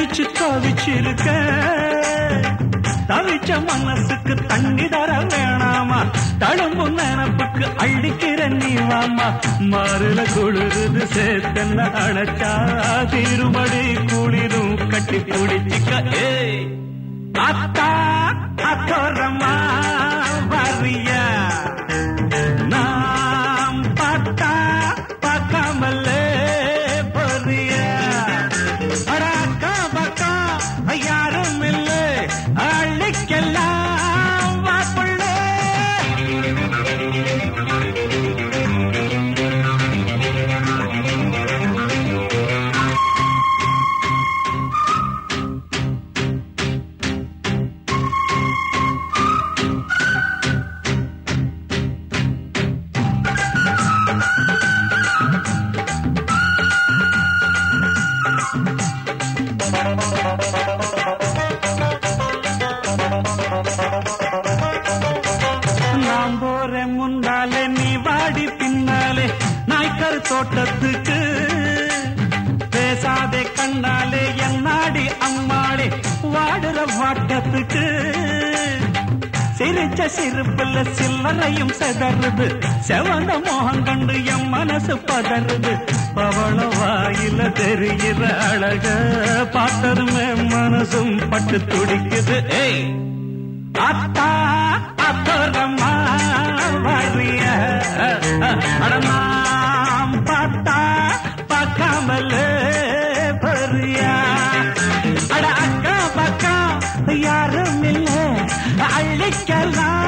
நினைச்சு தவிச்சிருக்க தவிச்ச மனசுக்கு தண்ணி தர வேணாமா தழும்பு நினப்புக்கு அள்ளிக்கிற நீ வாமா மாறுல குளிருது சேத்தன்ன அழைச்சா திருமடி குளிரும் கட்டி பிடிச்சிக்க ஏய் அத்தா அத்தோரமா வரியா நாம் பார்த்தா பார்க்காமலே பொரியா அடாக்கா பக்கா யாரும் இல்லை அள்ளிக்கெல்லாம் வாப்புள்ளே நான் போறேன் முன்னாலே நீ வாடி பின்னாலே நாய்க்கர் தோட்டத்துக்கு பேசாதே கண்ணாலே என்னாடி அம்மாளே வாடுற வாட்டத்துக்கு சிரிச்ச சிரிப்புல சில்லறையும் செதறுது செவந்த மோகம் கண்டு என் மனசு பதறுது பவள வாயில தெரிகிற அழக பார்த்ததுமே மனசும் பட்டு துடிக்குது ஏய் அத்தா அத்தோரமா வரிய அடமாம் பார்த்தா பார்க்காமலே பரியா அட அக்கா பக்கா யாரும் இல்லை அள்ளிக்கலாம்